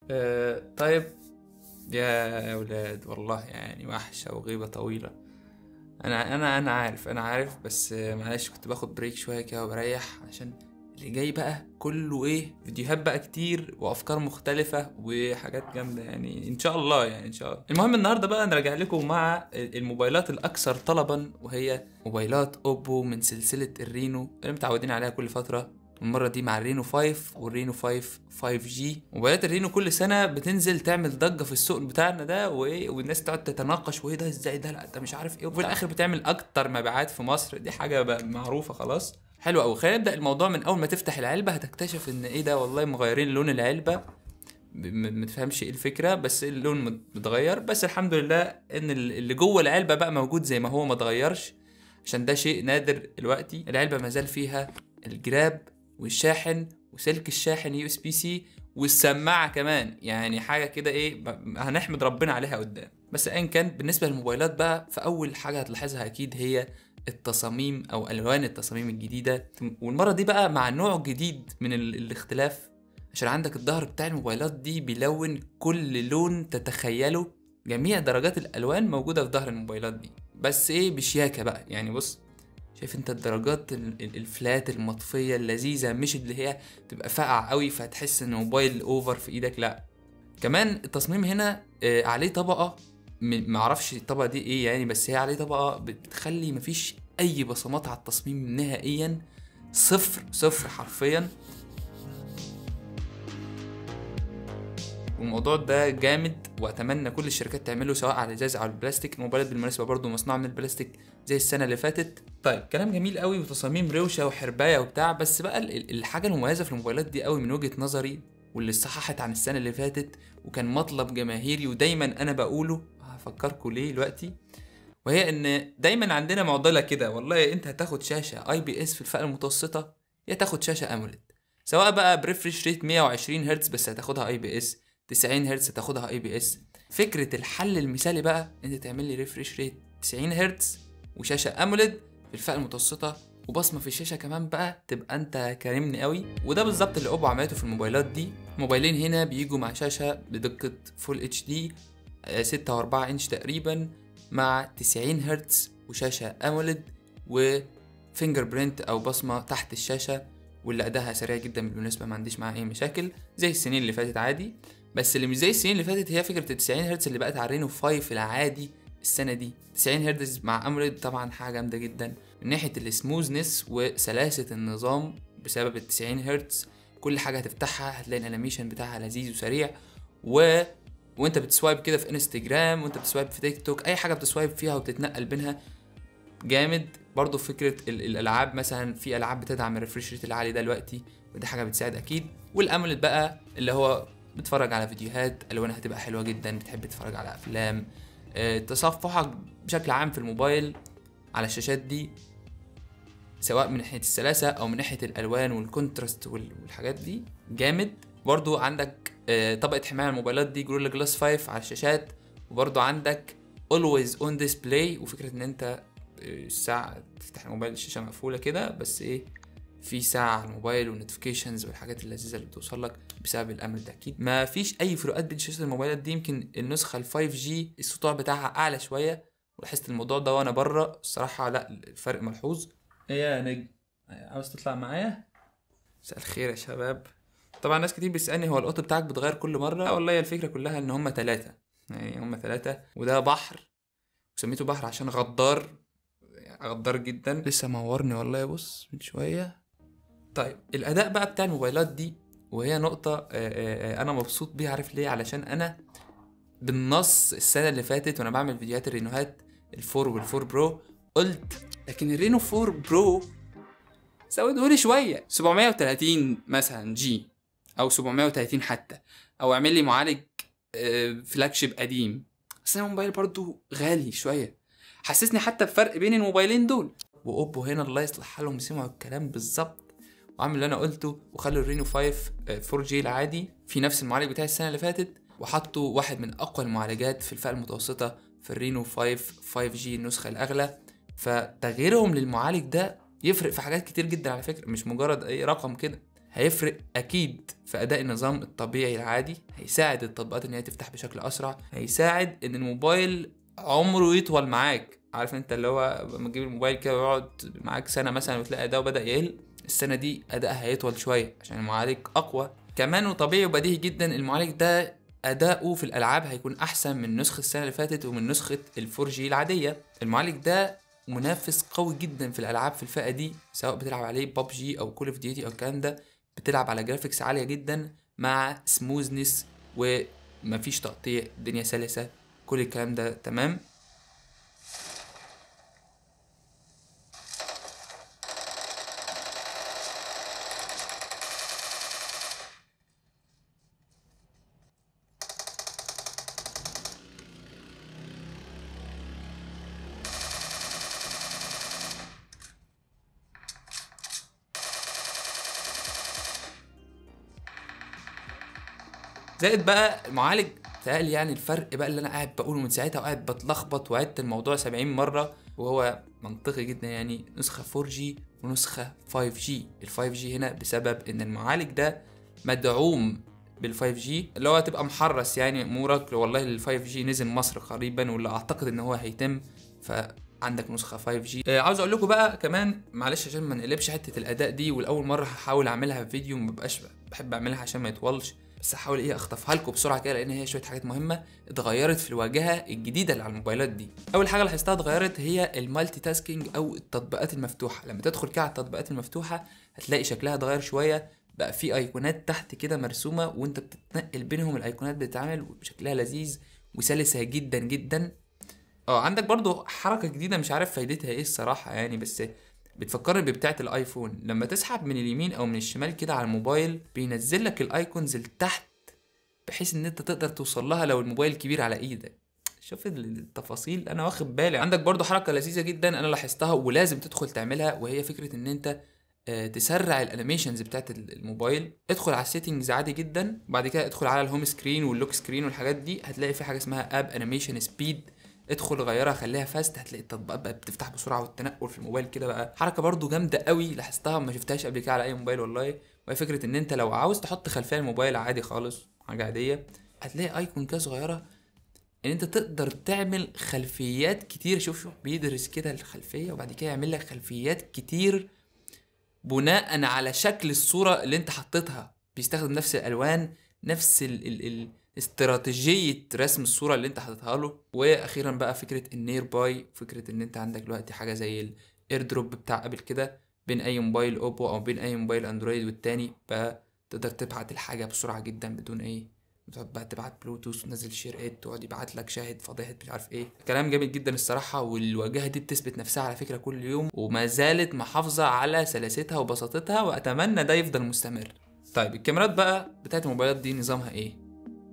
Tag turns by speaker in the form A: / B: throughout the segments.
A: آه طيب يا اولاد والله يعني وحشه وغيبه طويله انا انا انا عارف انا عارف بس آه، معلش كنت باخد بريك شويه كده وبريح عشان اللي جاي بقى كله ايه فيديوهات بقى كتير وافكار مختلفه وحاجات جامده يعني ان شاء الله يعني ان شاء الله المهم النهارده بقى نراجع لكم مع الموبايلات الاكثر طلبا وهي موبايلات اوبو من سلسله الرينو اللي متعودين عليها كل فتره المرة دي مع الرينو 5 والرينو 5 5G موبايلات الرينو كل سنة بتنزل تعمل ضجة في السوق بتاعنا ده وايه والناس تقعد تتناقش وايه ده ازاي ده لا ده مش عارف ايه وفي الاخر بتعمل اكتر مبيعات في مصر دي حاجة بقى معروفة خلاص حلو قوي خلينا نبدا الموضوع من اول ما تفتح العلبة هتكتشف ان ايه ده والله مغيرين لون العلبة ب- م- متفهمش ايه الفكرة بس اللون مت- متغير بس الحمد لله ان ال- اللي جوه العلبة بقى موجود زي ما هو ما اتغيرش عشان ده شيء نادر دلوقتي العلبة ما زال فيها الجراب والشاحن وسلك الشاحن يو اس بي سي والسماعة كمان يعني حاجة كده ايه ب- هنحمد ربنا عليها قدام بس ايا كان بالنسبة للموبايلات بقى فأول حاجة هتلاحظها أكيد هي التصاميم أو ألوان التصاميم الجديدة والمرة دي بقى مع نوع جديد من ال- الاختلاف عشان عندك الظهر بتاع الموبايلات دي بيلون كل لون تتخيله جميع درجات الألوان موجودة في ظهر الموبايلات دي بس ايه بشياكة بقى يعني بص شايف انت الدرجات ال- ال- الفلات المطفيه اللذيذه مش اللي هي تبقى فاقعه قوي فتحس ان موبايل اوفر في ايدك لا كمان التصميم هنا آه، عليه طبقه م- معرفش الطبقه دي ايه يعني بس هي عليه طبقه بت- بتخلي مفيش اي بصمات على التصميم نهائيا صفر صفر حرفيا والموضوع ده جامد واتمنى كل الشركات تعمله سواء على الازاز او على البلاستيك الموبايلات بالمناسبه برضو مصنوعه من البلاستيك زي السنه اللي فاتت طيب كلام جميل قوي وتصاميم روشه وحربايه وبتاع بس بقى ال- ال- الحاجه المميزه في الموبايلات دي قوي من وجهه نظري واللي صححت عن السنه اللي فاتت وكان مطلب جماهيري ودايما انا بقوله هفكركم ليه دلوقتي وهي ان دايما عندنا معضله كده والله انت هتاخد شاشه اي بي اس في الفئه المتوسطه يا تاخد شاشه اموليد سواء بقى بريفرش ريت 120 هرتز بس هتاخدها اي بي اس 90 هرتز هتاخدها اي بي اس فكره الحل المثالي بقى انت تعمل لي ريفرش ريت 90 هرتز وشاشه اموليد في الفئه المتوسطه وبصمه في الشاشه كمان بقى تبقى انت كارمني قوي وده بالظبط اللي اوبو عملته في الموبايلات دي موبايلين هنا بيجوا مع شاشه بدقه فول اتش دي 6 و4 انش تقريبا مع 90 هرتز وشاشه اموليد وفينجر برينت او بصمه تحت الشاشه واللي اداها سريع جدا بالمناسبه ما عنديش معاه اي مشاكل زي السنين اللي فاتت عادي بس اللي مش زي السنين اللي فاتت هي فكره ال 90 هرتز اللي بقت على الرينو 5 العادي السنه دي 90 هرتز مع اموليد طبعا حاجه جامده جدا من ناحيه السموزنس وسلاسه النظام بسبب ال 90 هرتز كل حاجه هتفتحها هتلاقي الانيميشن بتاعها لذيذ وسريع و وانت بتسوايب كده في انستجرام وانت بتسوايب في تيك توك اي حاجه بتسوايب فيها وبتتنقل بينها جامد برضو فكره ال- الالعاب مثلا في العاب بتدعم الريفرش ريت العالي ده دلوقتي ودي حاجه بتساعد اكيد والاموليد بقى اللي هو بتتفرج على فيديوهات الوانها هتبقى حلوه جدا بتحب تتفرج على افلام آه، تصفحك بشكل عام في الموبايل على الشاشات دي سواء من ناحيه السلاسه او من ناحيه الالوان والكونتراست وال- والحاجات دي جامد برضو عندك آه، طبقه حمايه الموبايلات دي جوريلا جلاس 5 على الشاشات وبرضو عندك always on display وفكره ان انت آه، الساعه تفتح الموبايل الشاشه مقفوله كده بس ايه في ساعه على الموبايل والنوتيفيكيشنز والحاجات اللذيذه اللي بتوصل لك بسبب الامر ده اكيد ما فيش اي فروقات بين شاشات الموبايلات دي يمكن النسخه ال 5 جي السطوع بتاعها اعلى شويه ولاحظت الموضوع ده وانا بره الصراحه لا الفرق ملحوظ ايه يا نجم عاوز تطلع معايا مساء الخير يا شباب طبعا ناس كتير بتسالني هو القط بتاعك بتغير كل مره لا والله هي الفكره كلها ان هما ثلاثه يعني هما ثلاثه وده بحر وسميته بحر عشان غدار غدار جدا لسه مورني والله بص من شويه طيب الاداء بقى بتاع الموبايلات دي وهي نقطة آه، آه، آه، أنا مبسوط بيها عارف ليه علشان أنا بالنص السنة اللي فاتت وأنا بعمل فيديوهات الرينوهات الفور والفور برو قلت لكن الرينو 4 برو زودهولي شوية 730 مثلا جي أو 730 حتى أو اعمل لي معالج فلاج شيب قديم بس أنا الموبايل برضو غالي شوية حسسني حتى بفرق بين الموبايلين دول واوبو هنا الله يصلح حالهم سمعوا الكلام بالظبط وعمل اللي انا قلته وخلوا الرينو 5 4 جي العادي في نفس المعالج بتاع السنه اللي فاتت وحطوا واحد من اقوى المعالجات في الفئه المتوسطه في الرينو 5 5 جي النسخه الاغلى فتغييرهم للمعالج ده يفرق في حاجات كتير جدا على فكره مش مجرد اي رقم كده هيفرق اكيد في اداء النظام الطبيعي العادي هيساعد التطبيقات ان هي تفتح بشكل اسرع هيساعد ان الموبايل عمره يطول معاك عارف انت اللي هو لما تجيب الموبايل كده ويقعد معاك سنه مثلا وتلاقي اداؤه بدا يقل السنه دي اداءها هيطول شويه عشان المعالج اقوى كمان وطبيعي وبديهي جدا المعالج ده اداؤه في الالعاب هيكون احسن من نسخه السنه اللي فاتت ومن نسخه الفور جي العاديه المعالج ده منافس قوي جدا في الالعاب في الفئه دي سواء بتلعب عليه ببجي او كول اوف ديوتي او الكلام ده بتلعب على جرافيكس عاليه جدا مع سموزنس ومفيش تقطيع الدنيا سلسه كل الكلام ده تمام زائد بقى المعالج تقال يعني الفرق بقى اللي انا قاعد بقوله من ساعتها وقاعد بتلخبط وعدت الموضوع 70 مره وهو منطقي جدا يعني نسخه 4G ونسخه 5G ال 5G هنا بسبب ان المعالج ده مدعوم بال 5G اللي هو تبقى محرص يعني امورك والله ال 5G نزل مصر قريبا واللي اعتقد ان هو هيتم فعندك نسخه 5G آه عاوز اقول لكم بقى كمان معلش عشان ما نقلبش حته الاداء دي والاول مره هحاول اعملها في فيديو مبقاش بحب اعملها عشان ما يطولش بس هحاول ايه اخطفها لكم بسرعه كده لان هي شويه حاجات مهمه اتغيرت في الواجهه الجديده اللي على الموبايلات دي اول حاجه لاحظتها اتغيرت هي المالتي تاسكينج او التطبيقات المفتوحه لما تدخل كده على التطبيقات المفتوحه هتلاقي شكلها اتغير شويه بقى في ايقونات تحت كده مرسومه وانت بتتنقل بينهم الايقونات بتتعمل بشكلها لذيذ وسلسه جدا جدا اه عندك برضو حركه جديده مش عارف فايدتها ايه الصراحه يعني بس بتفكرني ببتاعه الايفون لما تسحب من اليمين او من الشمال كده على الموبايل بينزل لك الايكونز لتحت بحيث ان انت تقدر توصل لها لو الموبايل كبير على ايدك شوف التفاصيل انا واخد بالي عندك برضو حركه لذيذه جدا انا لاحظتها ولازم تدخل تعملها وهي فكره ان انت تسرع الانيميشنز بتاعت الموبايل ادخل على السيتنجز عادي جدا وبعد كده ادخل على الهوم سكرين واللوك سكرين والحاجات دي هتلاقي في حاجه اسمها اب انيميشن سبيد ادخل غيرها خليها فاست هتلاقي التطبيقات بقى بتفتح بسرعه والتنقل في الموبايل كده بقى حركه برضو جامده قوي لاحظتها ما شفتهاش قبل كده على اي موبايل والله وهي فكره ان انت لو عاوز تحط خلفيه الموبايل عادي خالص حاجه عاديه هتلاقي ايكون كده صغيره ان انت تقدر تعمل خلفيات كتير شوف شوف بيدرس كده الخلفيه وبعد كده يعمل لك خلفيات كتير بناء على شكل الصوره اللي انت حطيتها بيستخدم نفس الالوان نفس ال ال ال استراتيجيه رسم الصوره اللي انت حاططها له واخيرا بقى فكره النير باي فكره ان انت عندك دلوقتي حاجه زي الاير دروب بتاع ابل كده بين اي موبايل اوبو او بين اي موبايل اندرويد والتاني بقى تقدر تبعت الحاجه بسرعه جدا بدون ايه تقعد بقى تبعت بلوتوث وتنزل شير ات تقعد يبعت لك شاهد فضيحه مش عارف ايه كلام جامد جدا الصراحه والواجهه دي بتثبت نفسها على فكره كل يوم وما زالت محافظه على سلاستها وبساطتها واتمنى ده يفضل مستمر طيب الكاميرات بقى بتاعت الموبايلات دي نظامها ايه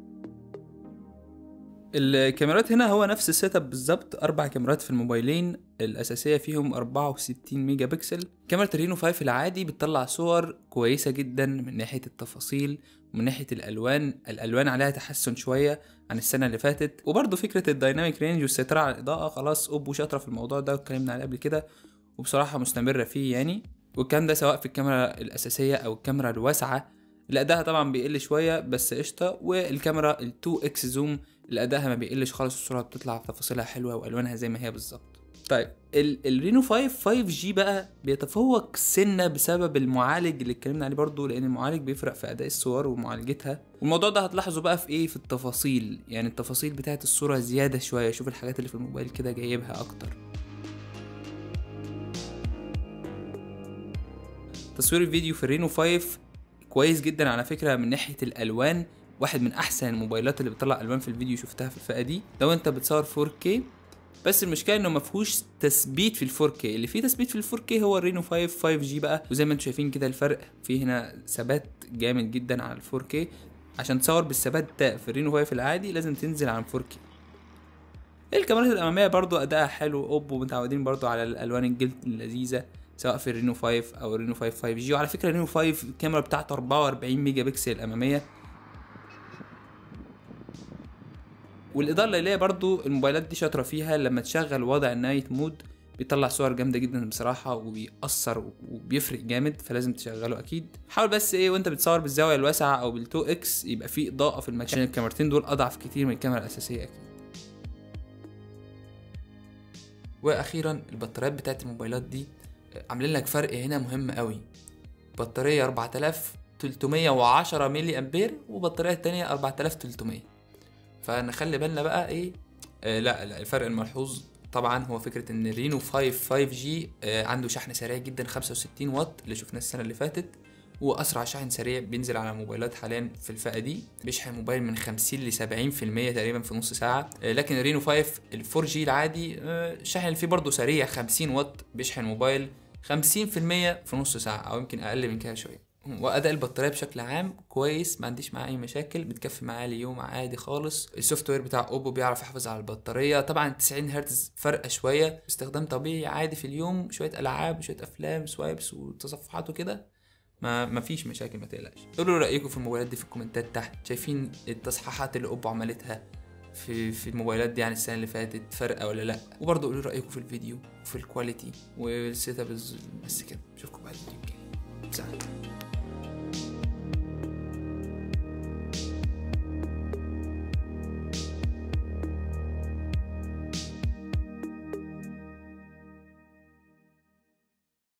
A: الكاميرات هنا هو نفس السيت اب بالظبط اربع كاميرات في الموبايلين الاساسيه فيهم 64 ميجا بكسل كاميرا الرينو 5 العادي بتطلع صور كويسه جدا من ناحيه التفاصيل ومن ناحيه الالوان الالوان عليها تحسن شويه عن السنه اللي فاتت وبرضه فكره الدايناميك رينج والسيطره على الاضاءه خلاص اوبو شاطره في الموضوع ده واتكلمنا عليه قبل كده وبصراحه مستمره فيه يعني والكلام ده سواء في الكاميرا الاساسيه او الكاميرا الواسعه الاداء طبعا بيقل شويه بس قشطه والكاميرا ال 2 اكس زوم اللي ادائها ما بيقلش خالص الصوره بتطلع تفاصيلها حلوه والوانها زي ما هي بالظبط طيب الرينو 5 5 جي بقى بيتفوق سنه بسبب المعالج اللي اتكلمنا عليه برضو لان المعالج بيفرق في اداء الصور ومعالجتها والموضوع ده هتلاحظه بقى في ايه في التفاصيل يعني التفاصيل بتاعت الصوره زياده شويه شوف الحاجات اللي في الموبايل كده جايبها اكتر تصوير الفيديو في الرينو 5 كويس جدا على فكره من ناحيه الالوان واحد من احسن الموبايلات اللي بتطلع الوان في الفيديو شفتها في الفئه دي لو انت بتصور 4K بس المشكله انه ما فيهوش تثبيت في ال 4K اللي فيه تثبيت في ال 4K هو الرينو 5 5G بقى وزي ما انتم شايفين كده الفرق في هنا ثبات جامد جدا على ال 4K عشان تصور بالثبات ده في الرينو 5 العادي لازم تنزل على 4K الكاميرات الاماميه برضو ادائها حلو اوبو متعودين برضو على الالوان الجلد اللذيذه سواء في الرينو 5 او الرينو 5 5 جي وعلى فكره الرينو 5 الكاميرا بتاعته 44 ميجا بكسل الاماميه والاضاءه الليليه برضو الموبايلات دي شاطره فيها لما تشغل وضع النايت مود بيطلع صور جامده جدا بصراحه وبيأثر وبيفرق جامد فلازم تشغله اكيد حاول بس ايه وانت بتصور بالزاويه الواسعه او بالتو اكس يبقى في اضاءه في المكان عشان الكاميرتين دول اضعف كتير من الكاميرا الاساسيه اكيد واخيرا البطاريات بتاعت الموبايلات دي عاملين لك فرق هنا مهم قوي بطاريه 4310 ملي امبير وبطاريه تانية 4300 فنخلي بالنا بقى ايه آه لا لا الفرق الملحوظ طبعا هو فكره ان الرينو 5 5 جي آه عنده شحن سريع جدا 65 واط اللي شفناه السنه اللي فاتت واسرع شحن سريع بينزل على موبايلات حاليا في الفئه دي بيشحن الموبايل من 50 ل 70% تقريبا في نص ساعه آه لكن الرينو 5 ال 4 جي العادي آه شحن فيه برضه سريع 50 واط بيشحن موبايل 50% في نص ساعه او يمكن اقل من كده شويه واداء البطاريه بشكل عام كويس ما عنديش معاه اي مشاكل بتكفي معاه ليوم عادي خالص السوفت وير بتاع اوبو بيعرف يحافظ على البطاريه طبعا 90 هرتز فرقه شويه استخدام طبيعي عادي في اليوم شويه العاب شويه افلام سوايبس وتصفحات وكده ما ما فيش مشاكل ما تقلقش قولوا رايكم في الموبايلات دي في الكومنتات تحت شايفين التصحيحات اللي اوبو عملتها في في الموبايلات دي عن السنه اللي فاتت فرقه ولا لا وبرضه قولوا رايكم في الفيديو وفي الكواليتي والسيت اب بس كده اشوفكم بعد الفيديو الجاي سلام